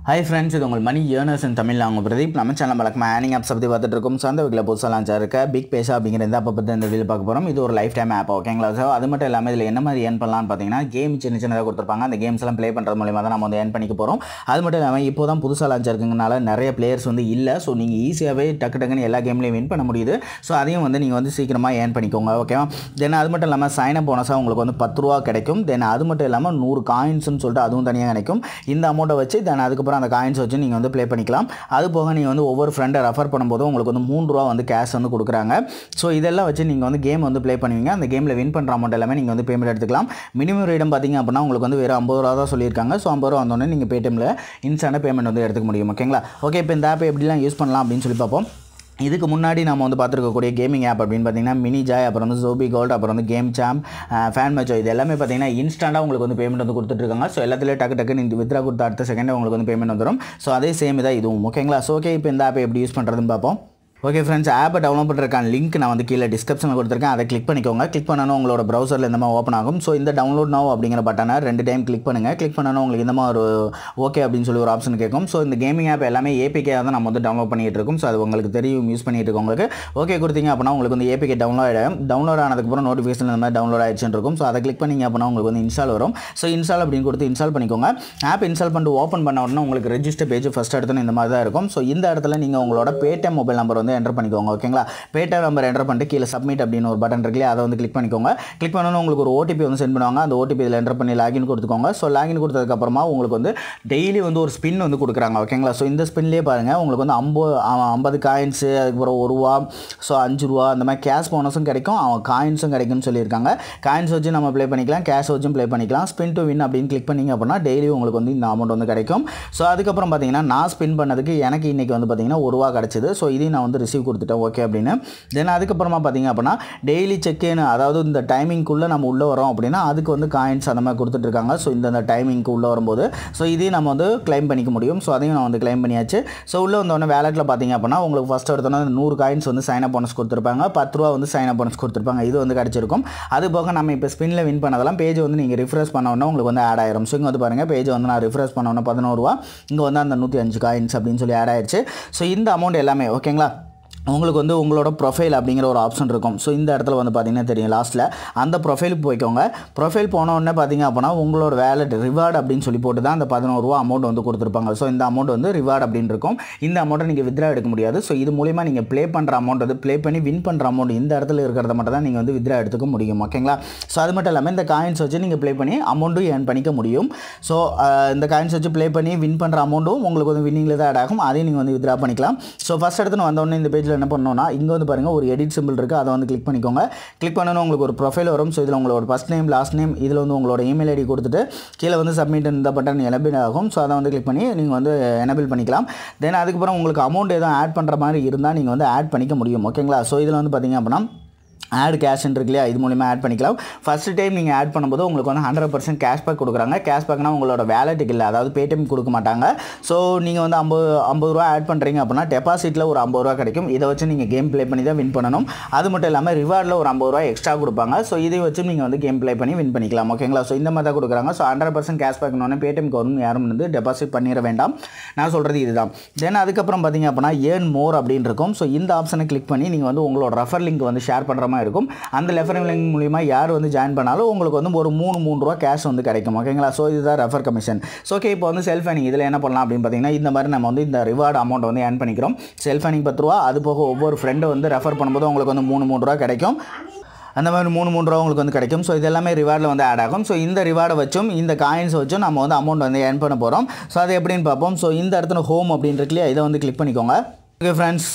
hi friends இது உங்கள் மணி earners இன் தமிழ் அவங்க பிரதீப் நம்ம சேனல் வழக்கமாக ஏர்னிங் ஆப்ஸ் பற்றி பார்த்துட்டு இருக்கோம் சொந்த வீட்டில் புதுசாக லான்ச் இருக்க பிக் பேஷா அப்படிங்கிற இந்த அப்போ பற்றி இந்த வீடியோ பார்க்க போகிறோம் இது ஒரு லைஃப் டைம் ஆப் ஓகேங்களா ஸோ அது மட்டும் இல்லாமல் இதில் என்ன மாதிரி ஏர்ன் பண்ணலாம்னு பார்த்தீங்கன்னா கேம் சின்ன சின்னதாக கொடுத்துருப்பாங்க அந்த கேம்ஸ் எல்லாம் ப்ளே பண்ணுறது மூலியமாக தான் நம்ம வந்து ஏர்ன் பண்ணிக்க போகிறோம் அது மட்டும் இல்லாமல் இப்போ தான் புதுசாக லான்ச் இருக்குங்கனால நிறைய பிளேயர்ஸ் வந்து இல்லை ஸோ நீங்கள் ஈஸியாகவே டக்கு டக்குன்னு எல்லா கேம்லையும் வின் பண்ண முடியுது ஸோ அதையும் வந்து நீங்கள் வந்து சீக்கிரமாக ஏர்ன் பண்ணிக்கோங்க ஓகேவா தென் அது மட்டும் இல்லாமல் சைன் அப் போனஸாக உங்களுக்கு வந்து பத்து ரூபா கிடைக்கும் தென் அது மட்டும் இல்லாமல் நூறு காயின்ஸ்னு சொல்லிட்டு அதுவும் தனியாக கிடைக்கும் இந்த அமௌண்ட்டை வச்சு தென் அதுக்கப்புறம் அந்த காயின்ஸ் வச்சு நீங்கள் வந்து ப்ளே பண்ணிக்கலாம் அது போக நீங்கள் வந்து ஒவ்வொரு ஃப்ரெண்டை ரெஃபர் பண்ணும்போது உங்களுக்கு வந்து மூணு ரூபா வந்து கேஷ் வந்து கொடுக்குறாங்க ஸோ இதெல்லாம் வச்சு நீங்கள் வந்து கேம் வந்து ப்ளே பண்ணுவீங்க அந்த கேமில் வின் பண்ணுற அமௌண்ட் எல்லாமே நீங்கள் வந்து பேமெண்ட் எடுத்துக்கலாம் மினிமம் ரேட்டும் பார்த்தீங்க அப்படின்னா உங்களுக்கு வந்து வெறும் ஐம்பது ரூபா தான் சொல்லியிருக்காங்க ஸோ ஐம்பது ரூபா வந்தோடனே நீங்கள் பேடிஎம்மில் இன்ஸ்டான பேமெண்ட் வந்து எடுத்துக்க முடியும் ஓகேங்களா ஓகே இப்போ இந்த ஆப்பை எப்படிலாம் யூஸ் பண்ணலாம் அப்படின்னு சொல்லி பார்ப்போம் இதுக்கு முன்னாடி நம்ம வந்து பார்த்துருக்கக்கூடிய கேமிங் ஆப் அப்படின்னு பார்த்தீங்கன்னா மினி ஜாய் அப்புறம் வந்து ஜோபி கோல்ட் அப்புறம் வந்து கேம் சாம் ஃபேன் மேட்சோ இது எல்லாமே பார்த்தீங்கன்னா இன்ஸ்டண்ட்டாக உங்களுக்கு வந்து பேமெண்ட் வந்து கொடுத்துட்ருக்காங்க ஸோ எல்லாத்துலேயும் டக்கு டக்குன்னு இந்த வித்ரா கொடுத்த அடுத்த செகண்டே உங்களுக்கு வந்து பேமெண்ட் வந்துடும் ஸோ அதே சேம் தான் இதுவும் ஓகேங்களா ஸோ ஓகே இப்போ இந்த ஆப்பை எப்படி யூஸ் பண்ணுறதுன்னு பார்ப்போம் ஓகே ஃப்ரெண்ட்ஸ் ஆப்பை டவுன்லோட் பண்ணுறதுக்கான லிங்க் நான் வந்து கீழே டிஸ்கிரிப்ஷனில் கொடுத்துருக்கேன் அதை கிளிக் பண்ணிக்கோங்க கிளிக் பண்ணணும் உங்களோட ப்ரௌசரில் இந்த மாதிரி ஓப்பன் ஆகும் ஸோ இந்த டவுன்லோட் நோ அப்படிங்கிற பட்டனை ரெண்டு டைம் கிளிக் பண்ணுங்கள் கிளிக் பண்ணணும் உங்களுக்கு இந்த மாதிரி ஒரு ஓகே அப்படின்னு சொல்லி ஒரு ஆப்ஷன் கேட்கும் ஸோ இந்த கேமிங் ஆப் எல்லாமே ஏபிகே தான் நம்ம வந்து டவுன்லோட் பண்ணிட்டு இருக்கோம் ஸோ அது உங்களுக்கு தெரியும் யூஸ் பண்ணிட்டு இருக்கவங்களுக்கு ஓகே கொடுத்தீங்க அப்படின்னா உங்களுக்கு வந்து ஏபிகே டவுன்லோட் ஆகிடும் டவுன்லோட் ஆனதுக்கப்புறம் நோட்டிஃபிகேஷன் இந்த மாதிரி டவுன்லோட் ஆயிடுச்சுன்னு இருக்கும் ஸோ அதை கிளிக் பண்ணிங்க அப்படின்னா உங்களுக்கு வந்து இன்ஸ்டால் வரும் ஸோ இன்ஸ்டால் அப்படின்னு கொடுத்து இன்ஸ்டால் பண்ணிக்கோங்க ஆப் இன்ஸ்டால் பண்ணிட்டு ஓப்பன் பண்ண உடனே உங்களுக்கு ரெஜிஸ்டர் பேஜ் ஃபஸ்ட் எடுத்தோன்னு இந்த மாதிரி தான் இருக்கும் ஸோ இந்த இடத்துல நீங்கள் உங்களோட பேடிஎம் மொபைல் நம்பர் வந்து என்டர் பண்ணிக்கோங்க ஓகேங்களா பேடிஎம் நம்பர் என்டர் பண்ணிட்டு கீழே சப்மிட் அப்படின்னு ஒரு பட்டன் இருக்குல்லையா அதை வந்து கிளிக் பண்ணிக்கோங்க கிளிக் பண்ணணும் உங்களுக்கு ஒரு ஓடிபி வந்து சென்ட் பண்ணுவாங்க அந்த ஓடிபி இதில் என்டர் பண்ணி லாகின் கொடுத்துக்கோங்க ஸோ லாகின் கொடுத்ததுக்கப்புறமா உங்களுக்கு வந்து டெய்லி வந்து ஒரு ஸ்பின் வந்து கொடுக்குறாங்க ஓகேங்களா ஸோ இந்த ஸ்பின்லேயே பாருங்கள் உங்களுக்கு வந்து ஐம்பது ஐம்பது காயின்ஸு அதுக்கப்புறம் ஒரு ரூபா ஸோ அஞ்சு ரூபா அந்த மாதிரி கேஷ் போனஸும் கிடைக்கும் அவன் காயின்ஸும் கிடைக்கும்னு சொல்லியிருக்காங்க காயின்ஸ் வச்சு நம்ம ப்ளே பண்ணிக்கலாம் கேஷ் வச்சும் ப்ளே பண்ணிக்கலாம் ஸ்பின் டு வின் அப்படின்னு கிளிக் பண்ணிங்க அப்படின்னா டெய்லி உங்களுக்கு வந்து இந்த அமௌண்ட் வந்து கிடைக்கும் ஸோ அதுக்கப்புறம் பார்த்தீங்கன்னா நான் ஸ்பின் பண்ணதுக்கு எனக்கு இன்றைக்கி வந்து பார்த்தீங்கன்னா ஒரு ரூபா கிடச்சிது ஸோ இதையும் நான் வந்து ரிசீவ் கொடுத்துட்டேன் ஓகே அப்படின்னு தென் அதுக்கப்புறமா பார்த்தீங்க அப்படின்னா டெய்லி செக்இன் அதாவது இந்த டைமிங்குள்ளே நம்ம உள்ளே வரோம் அப்படின்னா அதுக்கு வந்து காயின்ஸ் அந்த மாதிரி கொடுத்துட்ருக்காங்க ஸோ இந்த டைமிங்க்கு உள்ளே வரும்போது ஸோ இதையும் நம்ம வந்து கிளைம் பண்ணிக்க முடியும் ஸோ அதையும் நான் வந்து கிளைம் பண்ணியாச்சு ஸோ உள்ளே வந்தோடனே வேலெட்டில் பார்த்தீங்க அப்படின்னா உங்களுக்கு ஃபஸ்ட் எடுத்தோன்னா நூறு காயின்ஸ் வந்து சைன் அப் போனஸ் கொடுத்துருப்பாங்க பத்து ரூபா வந்து சைன் அப் போனஸ் கொடுத்துருப்பாங்க இது வந்து கிடச்சிருக்கும் அது போக நம்ம இப்போ ஸ்பின்னில் வின் பண்ணதெல்லாம் பேஜ் வந்து நீங்கள் ரிஃப்ரெஷ் பண்ண உடனே உங்களுக்கு வந்து ஆட் ஆயிரும் ஸோ இங்கே வந்து பாருங்கள் பேஜ் வந்து நான் ரிஃப்ரெஷ் பண்ண உடனே பதினோரு ரூபா இங்கே வந்து அந்த நூற்றி அஞ்சு காயின்ஸ் அப்படின்னு சொல்லி ஆட் ஆயிடுச்சு ஸோ இந்த அமௌண்ட் எல்லாமே ஓகேங்களா உங்களுக்கு வந்து உங்களோட ப்ரொஃபைல் அப்படிங்கிற ஒரு ஆப்ஷன் இருக்கும் ஸோ இந்த இடத்துல வந்து பார்த்தீங்கன்னா தெரியும் லாஸ்ட்டில் அந்த ப்ரொஃபைலுக்கு போய்க்கோங்க ப்ரொஃபைல் போன உடனே பார்த்தீங்க அப்படின்னா உங்களோட வேலட் ரிவார்டு அப்படின்னு சொல்லி போட்டு தான் அந்த பதினோரு ரூபா அமௌண்ட் வந்து கொடுத்துருப்பாங்க ஸோ இந்த அமௌண்ட் வந்து ரிவார்டு அப்படின்னு இருக்கும் இந்த அமௌண்ட்டை நீங்கள் வித்ரா எடுக்க முடியாது ஸோ இது மூலிமா நீங்கள் ப்ளே பண்ணுற அமௌண்ட் வந்து ப்ளே பண்ணி வின் பண்ணுற அமௌண்ட் இந்த இடத்துல இருக்கிறத மட்டும் தான் நீங்கள் வந்து வித்ரா எடுத்துக்க முடியும் ஓகேங்களா ஸோ அது மட்டும் இல்லாமல் இந்த காயின்ஸ் வச்சு நீங்கள் ப்ளே பண்ணி அமௌண்ட்டும் ஏர்ன் பண்ணிக்க முடியும் ஸோ இந்த காயின்ஸ் வச்சு ப்ளே பண்ணி வின் பண்ணுற அமௌண்ட்டும் உங்களுக்கு வந்து வின்னிங்கில் தான் ஆட் ஆகும் அதையும் நீங்கள் வந்து வித்ரா பண்ணிக்கலாம் ஸோ ஃபஸ்ட் இடத்துல வந்தோடனே இந்த பேஜில் என்ன பண்ணணும்னா இங்கே வந்து பாருங்கள் ஒரு எடிட் சிம்பிள் இருக்குது அதை வந்து கிளிக் பண்ணிக்கோங்க கிளிக் பண்ணணும் உங்களுக்கு ஒரு ப்ரொஃபைல் வரும் ஸோ இதில் உங்களோட ஃபஸ்ட் நேம் லாஸ்ட் நேம் இதில் வந்து உங்களோட இமெயில் ஐடி கொடுத்துட்டு கீழே வந்து சப்மிட் இந்த பட்டன் எனபிள் ஆகும் ஸோ அதை வந்து கிளிக் பண்ணி நீங்கள் வந்து எனபிள் பண்ணிக்கலாம் தென் அதுக்கப்புறம் உங்களுக்கு அமௌண்ட் எதுவும் ஆட் பண்ணுற மாதிரி இருந்தால் நீங்கள் வந்து ஆட் பண்ணிக்க முடியும் ஓகேங்களா ஸோ இதில் வந்து பார்த்தீங்க அப்படின்னா ஆட் கேஷ்ன்னு இருக்கு இல்லையா இது மூலிமா ஆட் பண்ணிக்கலாம் ஃபஸ்ட் டைம் நீங்கள் ஆட் பண்ணும்போது உங்களுக்கு வந்து ஹண்ட்ரட் பர்சன்ட் கேஷ்பேக் கொடுக்குறாங்க கேஷ்பேக்னா உங்களோட வேலெட்டுக்கு இல்லை அதாவது பேடிஎம் கொடுக்க மாட்டாங்க ஸோ நீங்கள் வந்து ஐம்பது ஐம்பது ரூபா ஆட் பண்ணுறீங்க அப்படின்னா டெபாசிட்டில் ஒரு ஐம்பது ரூபா கிடைக்கும் இதை வச்சு நீங்கள் கேம் ப்ளே பண்ணி தான் வின் பண்ணணும் அது மட்டும் இல்லாமல் ரிவார்டில் ஒரு ஐம்பது ரூபா எக்ஸ்ட்ரா கொடுப்பாங்க ஸோ இதை வச்சு நீங்கள் வந்து கேம் ப்ளே பண்ணி வின் பண்ணிக்கலாம் ஓகேங்களா ஸோ இந்த மாதிரி தான் கொடுக்குறாங்க ஸோ ஹண்ட்ரட் பர்சன்ட் கேஷ்பேக்னு பேடிஎம் கவர்மெண்ட் யாரும் வந்து டெபாசிட் பண்ணிட வேண்டாம் நான் சொல்கிறது இதுதான் தென் அதுக்கப்புறம் பார்த்தீங்க அப்படின்னா ஏர்ன் மோர் அப்படின்னு இருக்கும் ஸோ இந்த ஆப்ஷனை கிளிக் பண்ணி நீங்கள் வந்து உங்களோட ரெஃபர் லிங்க் வந்து ஷேர் பண்ணுற மாதிரி இருக்கும் அந்த ரெஃபரல் லிங்க் மூலிமா யார் வந்து ஜாயின் பண்ணாலும் உங்களுக்கு வந்து ஒரு மூணு மூணு ரூபா கேஷ் வந்து கிடைக்கும் ஓகேங்களா ஸோ இதுதான் ரெஃபர் கமிஷன் ஸோ ஓகே இப்போ வந்து செல்ஃப் ஏர்னிங் இதில் என்ன பண்ணலாம் அப்படின்னு பார்த்தீங்கன்னா இந்த மாதிரி நம்ம வந்து இந்த ரிவார்டு அமௌண்ட் வந்து ஏர்ன் பண்ணிக்கிறோம் செல்ஃப் ஏர்னிங் பத்து ரூபா அது போக ஒவ்வொரு ஃப்ரெண்டை வந்து ரெஃபர் பண்ணும்போது உங்களுக்கு வந்து மூணு மூணு ரூபா கிடைக்கும் அந்த மாதிரி மூணு மூணு ரூபா உங்களுக்கு வந்து கிடைக்கும் ஸோ இது எல்லாமே ரிவார்டில் வந்து ஆட் ஆகும் ஸோ இந்த ரிவார்டை வச்சும் இந்த காயின்ஸ் வச்சும் நம்ம வந்து அமௌண்ட் வந்து ஏர்ன் பண்ண போகிறோம் ஸோ அது எப்படின்னு பார்ப்போம் ஸோ இந்த இடத்துல ஹோம் அப்படின்னு இருக்கு இல்லையா இதை வந்து கிளிக் பண்ணிக்கோங்க ஓகே ஃப்ரெண்ட்ஸ்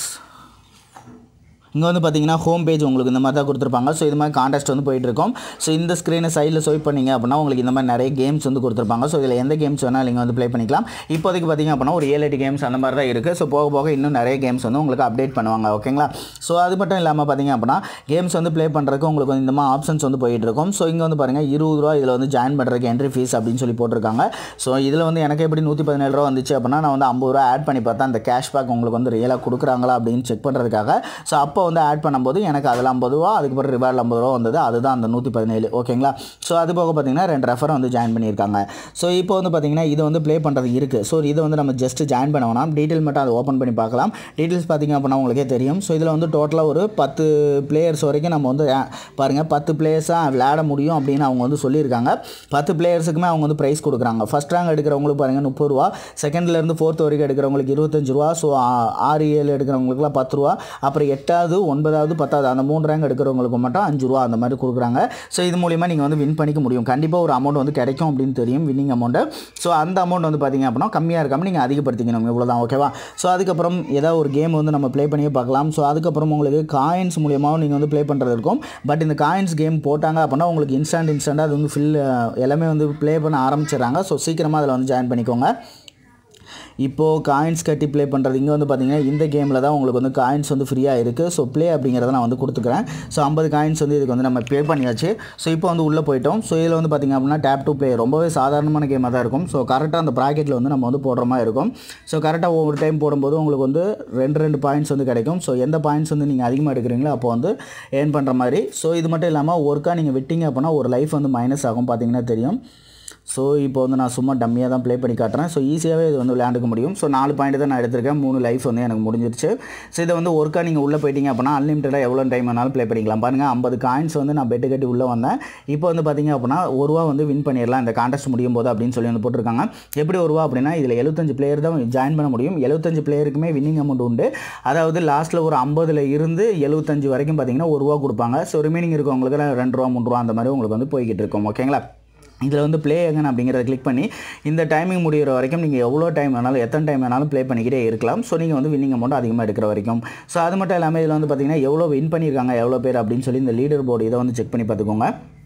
இங்கே வந்து பார்த்தீங்கன்னா ஹோம் பேஜ் உங்களுக்கு இந்த மாதிரி தான் கொடுத்துருப்பாங்க ஸோ இது மாதிரி கான்டெஸ்ட் வந்து போயிட்டு இருக்கும் ஸோ இந்த ஸ்க்ரீனை சைடில் ஸ்வைப் பண்ணீங்க அப்படின்னா உங்களுக்கு இந்த மாதிரி நிறைய கேம்ஸ் வந்து கொடுத்துருப்பாங்க ஸோ இதில் எந்த கேம்ஸ் வேணாலும் நீங்கள் வந்து ப்ளே பண்ணிக்கலாம் இப்போதைக்கு பார்த்தீங்க அப்படின்னா ஒரு ஏழு எட்டு கேம்ஸ் அந்த மாதிரி தான் இருக்குது ஸோ போக போக இன்னும் நிறைய கேம்ஸ் வந்து உங்களுக்கு அப்டேட் பண்ணுவாங்க ஓகேங்களா ஸோ அது மட்டும் இல்லாமல் பார்த்தீங்க அப்படின்னா கேம்ஸ் வந்து ப்ளே பண்ணுறதுக்கு உங்களுக்கு வந்து இந்த மாதிரி ஆப்ஷன்ஸ் வந்து போயிட்டு இருக்கும் ஸோ இங்கே வந்து பாருங்கள் இருபது ரூபா இதில் வந்து ஜாயின் பண்ணுறதுக்கு என்ட்ரி ஃபீஸ் அப்படின்னு சொல்லி போட்டிருக்காங்க ஸோ இதில் வந்து எனக்கு எப்படி நூற்றி பதினேழு ரூபா வந்துச்சு அப்படின்னா நான் வந்து ஐம்பது ரூபா ஆட் பண்ணி பார்த்தா அந்த கேஷ்பேக் உங்களுக்கு வந்து ரியலாக கொடுக்குறாங்களா அப்படின்னு செக் பண்ணுறதுக்காக ஸோ அப்போ அப்போ வந்து ஆட் பண்ணும்போது எனக்கு அதில் ஐம்பது ரூபா அதுக்கப்புறம் ரிவார்டில் ஐம்பது ரூபா வந்தது அதுதான் அந்த நூற்றி பதினேழு ஓகேங்களா ஸோ அது போக பார்த்தீங்கன்னா ரெண்டு ரெஃபரை வந்து ஜாயின் பண்ணியிருக்காங்க ஸோ இப்போ வந்து பார்த்தீங்கன்னா இது வந்து ப்ளே பண்ணுறது இருக்குது ஸோ இதை வந்து நம்ம ஜஸ்ட் ஜாயின் பண்ண வேணாம் டீட்டெயில் மட்டும் அதை ஓப்பன் பண்ணி பார்க்கலாம் டீட்டெயில்ஸ் பார்த்தீங்க அப்படின்னா உங்களுக்கே தெரியும் ஸோ இதில் வந்து டோட்டலாக ஒரு பத்து பிளேயர்ஸ் வரைக்கும் நம்ம வந்து அஹ், பாருங்கள் பத்து பிளேயர்ஸாக விளையாட முடியும் அப்படின்னு அவங்க வந்து சொல்லியிருக்காங்க பத்து பிளேயர்ஸுக்குமே அவங்க வந்து ப்ரைஸ் கொடுக்குறாங்க ஃபஸ்ட் ரேங்க் எடுக்கிறவங்களுக்கு பாருங்கள் முப்பது ரூபா செகண்ட்லேருந்து ஃபோர்த் வரைக்கும் எடுக்கிறவங்களுக்கு இருபத்தஞ்சு ரூபா ஸோ ஆறு ஏழு எடுக்கிறவங்களுக்குலாம் பத்து ரூபா அப்புறம் எட்டாவது ஒன்பதாவது பத்தாவது அந்த மூணு ரேங்க் எடுக்கிறவங்களுக்கு மட்டும் அஞ்சு ரூபா அந்த மாதிரி கொடுக்குறாங்க ஸோ இது மூலிமா நீங்கள் வந்து வின் பண்ணிக்க முடியும் கண்டிப்பாக ஒரு அமௌண்ட் வந்து கிடைக்கும் அப்படின்னு தெரியும் வின்னிங் அமௌண்ட்டு ஸோ அந்த அமௌண்ட் வந்து பார்த்தீங்க அப்படின்னா கம்மியாக இருக்காமல் நீங்கள் அதிகப்படுத்திக்கணும் இவ்வளோதான் ஓகேவா ஸோ அதுக்கப்புறம் ஏதாவது ஒரு கேம் வந்து நம்ம ப்ளே பண்ணியே பார்க்கலாம் ஸோ அதுக்கப்புறம் உங்களுக்கு காயின்ஸ் மூலியமாகவும் நீங்கள் வந்து ப்ளே பண்ணுறது இருக்கும் பட் இந்த காயின்ஸ் கேம் போட்டாங்க அப்படின்னா உங்களுக்கு இன்ஸ்டன்ட் இன்ஸ்டண்ட்டாக அது வந்து ஃபில் எல்லாமே வந்து ப்ளே பண்ண ஆரம்பிச்சிடுறாங்க ஸோ சீக்கிரமாக அதில் வந்து ஜாயின் பண்ணிக்கோங்க இப்போது காயின்ஸ் கட்டி ப்ளே பண்ணுறது இங்கே வந்து பார்த்தீங்கன்னா இந்த கேமில் தான் உங்களுக்கு வந்து காயின்ஸ் வந்து ஃப்ரீயாக இருக்குது ஸோ ப்ளே அப்படிங்கிறத நான் வந்து கொடுத்துக்கிறேன் ஸோ ஐம்பது காயின்ஸ் வந்து இதுக்கு வந்து நம்ம பே பண்ணியாச்சு ஸோ இப்போ வந்து உள்ளே போயிட்டோம் ஸோ இதில் வந்து பார்த்திங்க அப்படின்னா டேப் டு ப்ளே ரொம்பவே சாதாரணமான கேமாக தான் இருக்கும் ஸோ கரெக்டாக அந்த ப்ராக்கெட்டில் வந்து நம்ம வந்து போடுற மாதிரி இருக்கும் ஸோ கரெக்டாக ஒவ்வொரு டைம் போடும்போது உங்களுக்கு வந்து ரெண்டு ரெண்டு பாயிண்ட்ஸ் வந்து கிடைக்கும் ஸோ எந்த பாயிண்ட்ஸ் வந்து நீங்கள் அதிகமாக எடுக்கிறீங்களோ அப்போ வந்து ஏர்ன் பண்ணுற மாதிரி ஸோ இது மட்டும் இல்லாமல் ஒர்க்காக நீங்கள் விட்டீங்க அப்படின்னா ஒரு லைஃப் வந்து மைனஸ் ஆகும் பார்த்தீங்கன்னா தெரியும் ஸோ இப்போ வந்து நான் சும்மா டம்மியாக தான் ப்ளே பண்ணி காட்டுறேன் ஸோ ஈஸியாகவே இது வந்து விளையாண்டுக்க முடியும் ஸோ நாலு பாயிண்ட் தான் நான் எடுத்திருக்கேன் மூணு லைஃப் வந்து எனக்கு முடிஞ்சிருச்சு ஸோ இதை வந்து ஒர்க்காக நீங்கள் உள்ளே போயிட்டீங்க அப்படின்னா அன்லிமிட்டடாக எவ்வளோ டைம் வேணாலும் ப்ளே பண்ணிக்கலாம் பாருங்கள் ஐம்பது காயின்ஸ் வந்து நான் பெட்டு கட்டி உள்ளே வந்தேன் இப்போ வந்து பார்த்தீங்க அப்படின்னா ஒரு ரூபா வந்து வின் பண்ணிடலாம் இந்த கான்டெஸ்ட் முடியும் போது அப்படின்னு சொல்லி வந்து போட்டிருக்காங்க எப்படி ஒரு ரூபா அப்படின்னா இதில் எழுபத்தஞ்சு பிளேயர் தான் ஜாயின் பண்ண முடியும் எழுபத்தஞ்சு பிளேயருக்குமே வின்னிங் அமௌண்ட் உண்டு அதாவது லாஸ்ட்டில் ஒரு ஐம்பதுல இருந்து எழுபத்தஞ்சு வரைக்கும் பார்த்தீங்கன்னா ஒரு ரூபா கொடுப்பாங்க ஸோ ரிமைனிங் இருக்கவங்களுக்கு ரெண்டு ரூபா மூணு ரூபா அந்த மாதிரி உங்களுக்கு வந்து போய்கிட்டு இருக்கும் ஓகேங்களா இதில் வந்து ப்ளே எங்கன் அப்படிங்கிறத கிளிக் பண்ணி இந்த டைமிங் முடிகிற வரைக்கும் நீங்கள் எவ்வளோ டைம் வேணாலும் எத்தனை டைம் வேணாலும் ப்ளே பண்ணிக்கிட்டே இருக்கலாம் ஸோ நீங்கள் வந்து வின்னிங் அமௌண்ட் அதிகமாக எடுக்கிற வரைக்கும் ஸோ அது மட்டும் இல்லாமல் இதில் வந்து பார்த்தீங்கன்னா எவ்வளோ வின் பண்ணியிருக்காங்க எவ்வளோ பேர் அப்படின்னு சொல்லி இந்த லீடர் போர்டு இதை வந்து செக் பண்ணி பார்த்துக்கோங்க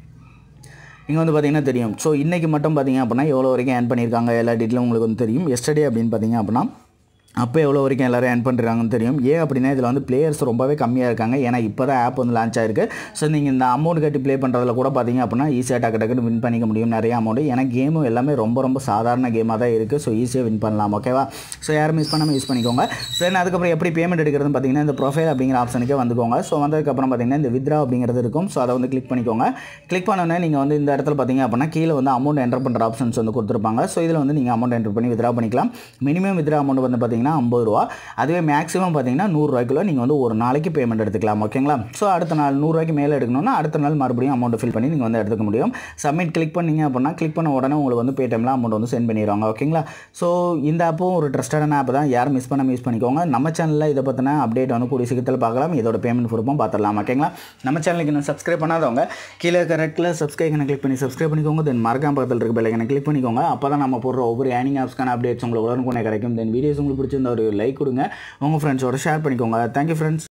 இங்கே வந்து பார்த்தீங்கன்னா தெரியும் ஸோ இன்றைக்கி மட்டும் பார்த்தீங்க அப்படின்னா எவ்வளோ வரைக்கும் ஏர்ன் பண்ணியிருக்காங்க எல்லா டீட்டெயிலும் உங்களுக்கு வந்து தெரியும் எஸ்டர்டே அப்படின்னு பார்த்தீங்க அப்படின்னா அப்போ எவ்வளோ வரைக்கும் எல்லோரும் ஏர்ன் பண்ணுறாங்கன்னு தெரியும் ஏன் அப்படின்னா இதில் வந்து பிளேயர்ஸ் ரொம்பவே கம்மியாக இருக்காங்க ஏன்னா இப்போ தான் ஆப் வந்து லான்ச் ஆயிருக்கு ஸோ நீங்கள் இந்த அமௌண்ட் கட்டி ப்ளே பண்ணுறதுல கூட பார்த்தீங்க அப்படின்னா ஈஸியாக டக்கு டக்குன்னு வின் பண்ணிக்க முடியும் நிறைய அமௌண்ட் ஏன்னா கேமும் எல்லாமே ரொம்ப ரொம்ப சாதாரண கேமாக தான் இருக்குது ஸோ ஈஸியாக வின் பண்ணலாம் ஓகேவா ஸோ யாரும் மிஸ் பண்ணாமல் யூஸ் பண்ணிக்கோங்க தென் அதுக்கப்புறம் எப்படி பேமெண்ட் எடுக்கிறதுன்னு பார்த்தீங்கன்னா இந்த ப்ரொஃபைல் அப்படிங்கிற ஆப்ஷனுக்கே வந்துக்கோங்க ஸோ வந்ததுக்கப்புறம் பார்த்தீங்கன்னா இந்த வித்ரா அப்படிங்கிறது இருக்கும் ஸோ அதை வந்து கிளிக் பண்ணிக்கோங்க கிளிக் பண்ணோன்னே நீங்கள் வந்து இந்த இடத்துல பார்த்தீங்க அப்படின்னா கீழே வந்து அமௌண்ட் என்டர் பண்ணுற ஆப்ஷன்ஸ் வந்து கொடுத்துருப்பாங்க ஸோ இதில் வந்து நீங்கள் அமௌண்ட் என்டர் பண்ணி வித்ரா பண்ணிக்கலாம் மினிமம் வித்ரா அமௌண்ட் வந்து பார்த்தீங்கன்னா ஐம்பது ரூபா அதுவே மேக்ஸிமம் பார்த்தீங்கன்னா நூறுரூவாய்க்குள்ள நீங்கள் வந்து ஒரு நாளைக்கு பேமெண்ட் எடுத்துக்கலாம் ஓகேங்களா ஸோ அடுத்த நாள் நூறுரூவாய்க்கு மேலே எடுக்கணும்னா அடுத்த நாள் மறுபடியும் அமௌண்ட் ஃபில் பண்ணி நீங்கள் வந்து எடுத்துக்க முடியும் சப்மிட் கிளிக் பண்ணீங்க அப்படின்னா கிளிக் பண்ண உடனே உங்களுக்கு வந்து பேடிஎம்ல அமௌண்ட் வந்து சென்ட் பண்ணிடுவாங்க ஓகேங்களா ஸோ இந்த ஆப்பும் ஒரு ட்ரஸ்டடான ஆப் தான் யாரும் மிஸ் பண்ணாமல் யூஸ் பண்ணிக்கோங்க நம்ம சேனலில் இதை பற்றின அப்டேட் வந்து கூடிய சீக்கிரத்தில் பார்க்கலாம் இதோட பேமெண்ட் ப்ரூஃபும் பார்த்துடலாம் ஓகேங்களா நம்ம சேனலுக்கு இன்னும் சப்ஸ்கிரைப் பண்ணாதவங்க கீழே கரெக்டில் சப்ஸ்கிரைப் கிளிக் பண்ணி சப்ஸ்கிரைப் பண்ணிக்கோங்க தென் மறக்காம பக்கத்தில் இருக்க பெல்லைக்கனை கிளிக் பண்ணிக்கோங்க அப்போ தான் நம்ம போடுற ஒவ்வொரு ஏர்னிங் ஆப்ஸ்க்கான அப்டேட்ஸ் உங்களுக்கு உடனுக்குனே கிடைக்கும் தென் வீடியோஸ் உங்களுக்கு பிடிச்சிருந்த ஒரு லைக் கொடுங்க உங்கள் ஃப்ரெண்ட்ஸோட ஷேர் பண்ணிக்கோங்க தேங்க்யூ ஃப்ரெண்ட்ஸ்